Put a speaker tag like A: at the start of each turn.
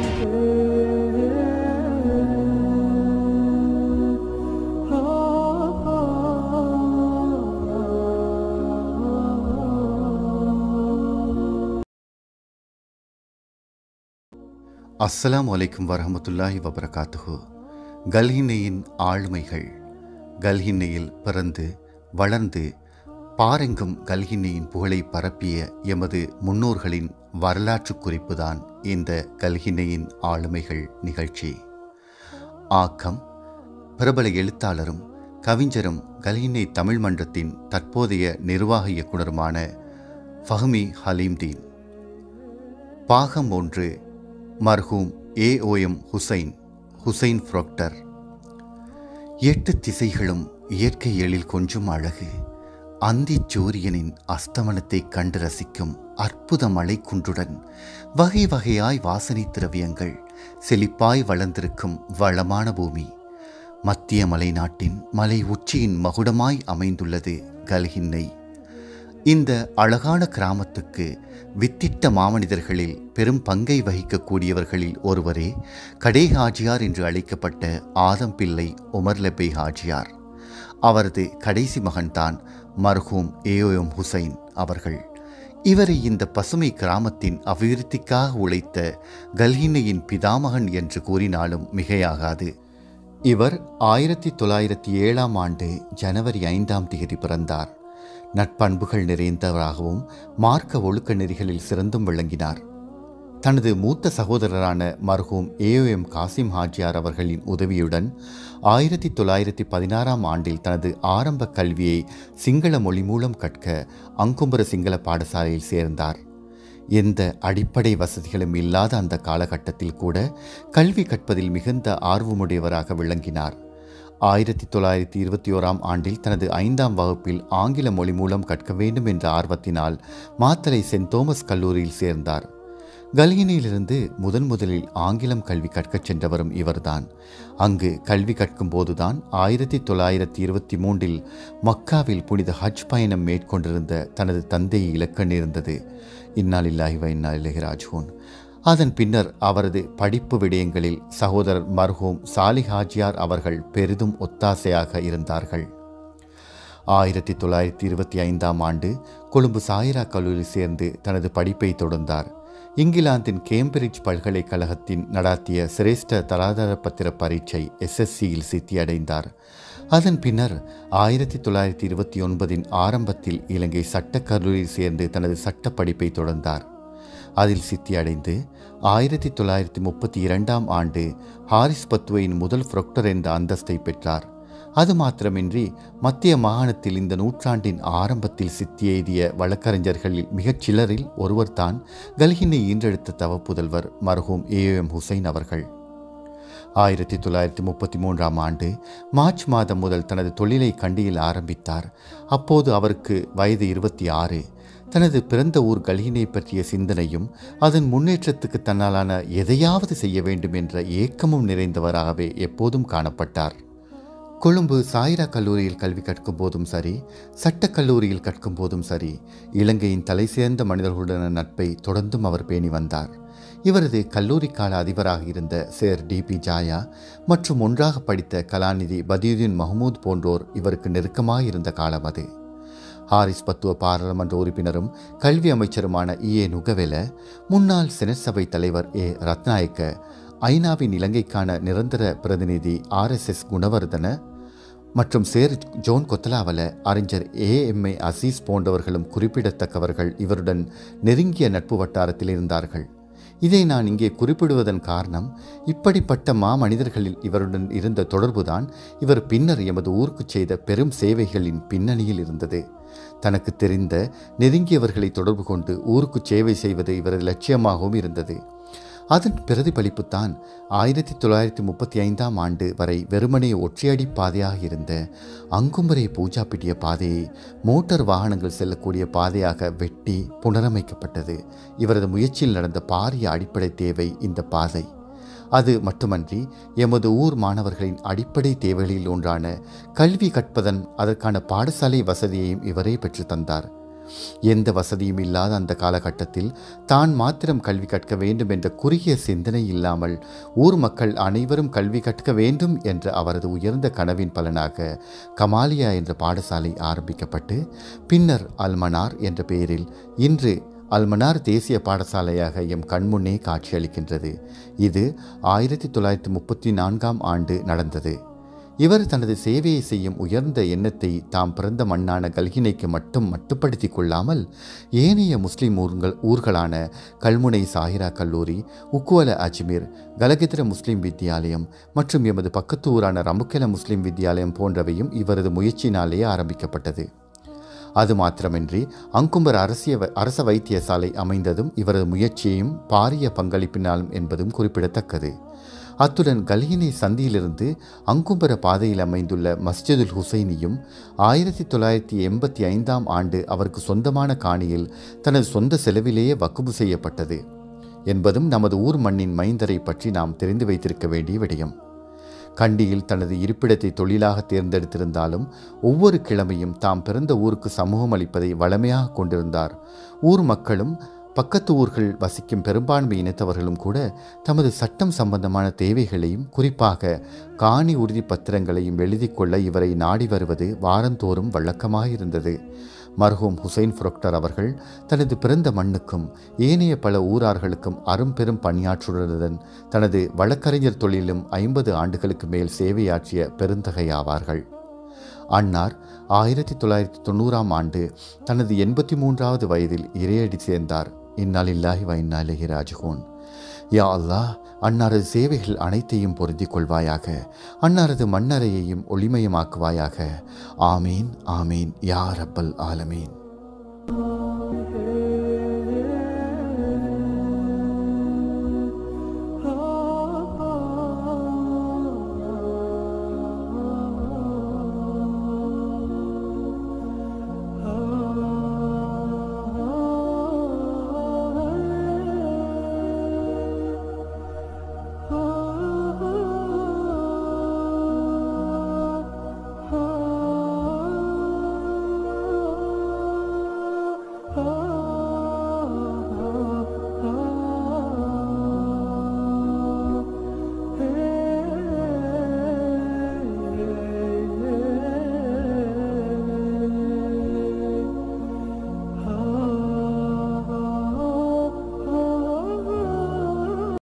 A: அஸ்ஸலாமு அலைக்கும் வரஹமத்துல்லாஹி வபரகாத்துஹு கல்ஹின்னையின் ஆளுமைகள் கல்ஹின்னையில் பிறந்து வளர்ந்து பாரெங்கும் கல்ஹின்னையின் புகழை பரப்பிய எமது முன்னோர்களின் வரலாற்று குறிப்புதான் இந்த கல்ஹின்னையின் ஆளுமைகள் நிகழ்ச்சி ஆக்கம் பிரபல எழுத்தாளரும் கவிஞரும் கல்ஹின்னை தமிழ் மன்றத்தின் தற்போதைய நிர்வாக இயக்குனருமான ஃபஹ்மி ஹலீம்தீன் பாகம் ஒன்று மர்ஹூம் ஏஓஎம் ஹுசைன் ஹுசைன் ஃப்ரோக்டர் எட்டு திசைகளும் இயற்கை எழில் கொஞ்சம் அழகு அந்தி சூரியனின் அஸ்தமனத்தைக் கண்டு ரசிக்கும் அற்புத மலைக்குன்றுடன் வகை வகையாய் வாசனை திரவியங்கள் செழிப்பாய் வளர்ந்திருக்கும் வளமான பூமி மத்திய மலைநாட்டின் மலை உச்சியின் மகுடமாய் அமைந்துள்ளது கல்ஹின்னை இந்த அழகான கிராமத்துக்கு வித்திட்ட மாமனிதர்களில் பெரும் பங்கை வகிக்கக்கூடியவர்களில் ஒருவரே கடே ஹாஜியார் என்று அழைக்கப்பட்ட ஆதம் பிள்ளை உமர் லெபை ஹாஜியார் அவரது கடைசி மகன்தான் மர்ஹூம் ஏஓஎம் ஹுசைன் அவர்கள் இவரை இந்த பசுமை கிராமத்தின் அபிவிருத்திக்காக உழைத்த கல்ஹின்னையின் பிதாமகன் என்று கூறினாலும் மிகையாகாது இவர் ஆயிரத்தி தொள்ளாயிரத்தி ஏழாம் ஆண்டு ஜனவரி ஐந்தாம் தேதி பிறந்தார் நட்பண்புகள் நிறைந்தவராகவும் மார்க்க ஒழுக்க நெறிகளில் சிறந்தும் விளங்கினார் தனது மூத்த சகோதரரான மர்ஹூம் ஏஓஎம் காசிம் ஹாஜியார் அவர்களின் உதவியுடன் ஆயிரத்தி தொள்ளாயிரத்தி பதினாறாம் ஆண்டில் தனது ஆரம்ப கல்வியை சிங்கள மொழி மூலம் கற்க அங்கும்புர சிங்கள பாடசாலையில் சேர்ந்தார் எந்த அடிப்படை வசதிகளும் இல்லாத அந்த காலகட்டத்தில் கூட கல்வி கற்பதில் மிகுந்த ஆர்வமுடையவராக விளங்கினார் ஆயிரத்தி தொள்ளாயிரத்தி இருபத்தி ஓராம் ஆண்டில் தனது ஐந்தாம் வகுப்பில் ஆங்கில மொழி மூலம் கற்க வேண்டும் என்ற ஆர்வத்தினால் மாத்தலை சென்ட் தோமஸ் கல்லூரியில் சேர்ந்தார் கல்கினியிலிருந்து முதன் முதலில் ஆங்கிலம் கல்வி கற்கச் சென்றவரும் இவர்தான் அங்கு கல்வி கற்கும் போதுதான் ஆயிரத்தி தொள்ளாயிரத்தி இருபத்தி மூன்றில் மக்காவில் புனித ஹஜ் பயணம் மேற்கொண்டிருந்த தனது தந்தையை இழக்க நேர்ந்தது இன்னாலில்லாஹி வ இன்னா இலஹி ராஜ்ஹூன் அதன் பின்னர் அவரது படிப்பு விடயங்களில் சகோதரர் மர்ஹூம் சாலி ஹாஜியார் அவர்கள் பெரிதும் ஒத்தாசையாக இருந்தார்கள் ஆயிரத்தி தொள்ளாயிரத்தி இருபத்தி ஐந்தாம் ஆண்டு கொழும்பு சாயிரா கல்லூரி சேர்ந்து தனது படிப்பை தொடர்ந்தார் இங்கிலாந்தின் கேம்பிரிட்ஜ் பல்கலைக்கழகத்தின் நடாத்திய சிரேஷ்ட தராதர பத்திர பரீட்சை எஸ்எஸ்சியில் சித்தியடைந்தார் அதன் பின்னர் ஆயிரத்தி தொள்ளாயிரத்தி இருபத்தி ஒன்பதின் ஆரம்பத்தில் இலங்கை சட்டக் கல்லூரியில் சேர்ந்து தனது சட்ட படிப்பை தொடர்ந்தார் அதில் சித்தியடைந்து ஆயிரத்தி தொள்ளாயிரத்தி முப்பத்தி இரண்டாம் ஆண்டு ஹாரிஸ் பத்துவையின் முதல் புரொக்டர் என்ற அந்தஸ்தை பெற்றார் அது மாத்திரமின்றி மத்திய மாகாணத்தில் இந்த நூற்றாண்டின் ஆரம்பத்தில் சித்தி எய்திய வழக்கறிஞர்களில் மிகச் சிலரில் ஒருவர்தான் கல்கினை ஈன்றெடுத்த தவப்புதல்வர் மர்ஹூம் ஏஎம் ஹுசைன் அவர்கள் ஆயிரத்தி தொள்ளாயிரத்தி முப்பத்தி மூன்றாம் ஆண்டு மார்ச் மாதம் முதல் தனது தொழிலை கண்டியில் ஆரம்பித்தார் அப்போது அவருக்கு வயது இருபத்தி ஆறு தனது பிறந்த ஊர் கல்கினை பற்றிய சிந்தனையும் அதன் முன்னேற்றத்துக்கு தன்னாலான எதையாவது செய்ய வேண்டும் என்ற ஏக்கமும் நிறைந்தவராகவே எப்போதும் காணப்பட்டார் கொழும்பு சாயிரா கல்லூரியில் கல்வி கற்கும் போதும் சரி சட்டக் கல்லூரியில் கற்கும் போதும் சரி இலங்கையின் தலை சேர்ந்த மனிதர்களுடன நட்பை தொடர்ந்தும் அவர் பேணி வந்தார் இவரது கல்லூரி கால அதிபராக இருந்த சேர் டிபி ஜாயா மற்றும் ஒன்றாக படித்த கலாநிதி பதியுதீன் மஹமூத் போன்றோர் இவருக்கு நெருக்கமாக இருந்த காலம் அது ஹாரிஸ் பத்துவ பாராளுமன்ற உறுப்பினரும் கல்வி அமைச்சருமான இ ஏ நுகவெல முன்னாள் செனட் சபை தலைவர் ஏ ரத்நாயக்க ஐநாவின் இலங்கைக்கான நிரந்தர பிரதிநிதி ஆர்எஸ்எஸ் குணவர்தன மற்றும் சேர் ஜோன் கொத்தலாவல அறிஞர் ஏஎம்ஏ அசீஸ் போன்றவர்களும் குறிப்பிடத்தக்கவர்கள் இவருடன் நெருங்கிய நட்பு வட்டாரத்தில் இருந்தார்கள் இதை நான் இங்கே குறிப்பிடுவதன் காரணம் இப்படிப்பட்ட மாமனிதர்களில் இவருடன் இருந்த தொடர்புதான் இவர் பின்னர் எமது ஊருக்கு செய்த பெரும் சேவைகளின் பின்னணியில் இருந்தது தனக்கு தெரிந்த நெருங்கியவர்களை தொடர்பு கொண்டு ஊருக்கு சேவை செய்வது இவரது லட்சியமாகவும் இருந்தது அதன் பிரதிபலிப்புத்தான் ஆயிரத்தி தொள்ளாயிரத்தி முப்பத்தி ஐந்தாம் ஆண்டு வரை வெறுமனே ஒற்றையடி பாதையாக இருந்த அங்குமுறை பூஜா பிட்டிய பாதையை மோட்டார் வாகனங்கள் செல்லக்கூடிய பாதையாக வெட்டி புனரமைக்கப்பட்டது இவரது முயற்சியில் நடந்த பாரிய அடிப்படை தேவை இந்த பாதை அது மட்டுமன்றி எமது ஊர் மாணவர்களின் அடிப்படை தேவைகளில் ஒன்றான கல்வி கற்பதன் அதற்கான பாடசாலை வசதியையும் இவரே பெற்று தந்தார் எந்த வசதியும் இல்லாத அந்த காலகட்டத்தில் தான் மாத்திரம் கல்வி கற்க வேண்டும் என்ற குறுகிய சிந்தனை இல்லாமல் ஊர் மக்கள் அனைவரும் கல்வி கற்க வேண்டும் என்ற அவரது உயர்ந்த கனவின் பலனாக கமாலியா என்ற பாடசாலை ஆரம்பிக்கப்பட்டு பின்னர் அல்மனார் என்ற பெயரில் இன்று அல்மனார் தேசிய பாடசாலையாக எம் கண்முன்னே காட்சியளிக்கின்றது இது ஆயிரத்தி தொள்ளாயிரத்தி முப்பத்தி நான்காம் ஆண்டு நடந்தது இவர் தனது சேவையை செய்யும் உயர்ந்த எண்ணத்தை தாம் பிறந்த மண்ணான கல்கினைக்கு மட்டும் மட்டுப்படுத்தி கொள்ளாமல் ஏனைய முஸ்லிம் ஊர்கள் ஊர்களான கல்முனை சாஹிரா கல்லூரி உக்குவல அஜ்மீர் கலகித்ர முஸ்லிம் வித்தியாலயம் மற்றும் எமது பக்கத்து ஊரான ரமுக்கெல முஸ்லிம் வித்தியாலயம் போன்றவையும் இவரது முயற்சியினாலேயே ஆரம்பிக்கப்பட்டது அது மாத்திரமின்றி அங்கும்பர் அரசிய அரச வைத்தியசாலை அமைந்ததும் இவரது முயற்சியையும் பாரிய பங்களிப்பினாலும் என்பதும் குறிப்பிடத்தக்கது அத்துடன் கல்கினி சந்தியிலிருந்து அங்கும்பர பாதையில் அமைந்துள்ள மஸ்ஜிதுல் ஹுசைனியும் ஆயிரத்தி தொள்ளாயிரத்தி எண்பத்தி ஐந்தாம் ஆண்டு அவருக்கு சொந்தமான காணியில் தனது சொந்த செலவிலேயே வக்குபு செய்யப்பட்டது என்பதும் நமது ஊர் மண்ணின் மைந்தரை பற்றி நாம் தெரிந்து வைத்திருக்க வேண்டிய விடயம் கண்டியில் தனது இருப்பிடத்தை தொழிலாக தேர்ந்தெடுத்திருந்தாலும் ஒவ்வொரு கிழமையும் தாம் பிறந்த ஊருக்கு சமூகம் அளிப்பதை வளமையாக கொண்டிருந்தார் ஊர் மக்களும் பக்கத்து ஊர்கள் வசிக்கும் பெரும்பான்மை இனத்தவர்களும் கூட தமது சட்டம் சம்பந்தமான தேவைகளையும் குறிப்பாக காணி உறுதி பத்திரங்களையும் எழுதி கொள்ள இவரை நாடி வருவது வாரந்தோறும் வழக்கமாக இருந்தது மர்ஹூம் ஹுசைன் புரொக்டர் அவர்கள் தனது பிறந்த மண்ணுக்கும் ஏனைய பல ஊரார்களுக்கும் அரும்பெரும் பணியாற்றுடன் தனது வழக்கறிஞர் தொழிலும் ஐம்பது ஆண்டுகளுக்கு மேல் சேவையாற்றிய பெருந்தகையாவார்கள் அன்னார் ஆயிரத்தி தொள்ளாயிரத்தி தொண்ணூறாம் ஆண்டு தனது எண்பத்தி மூன்றாவது வயதில் இறையடி சேர்ந்தார் இந்நாளில்லாஹி வைநாளிகி ராஜகோன் யா அல்லாஹ் அன்னாரது சேவைகள் அனைத்தையும் பொருந்திக் கொள்வாயாக அன்னாரது மண்ணறையையும் ஒளிமயமாக்குவாயாக ஆமீன் ஆமீன் யா ரப்பல் ஆலமீன்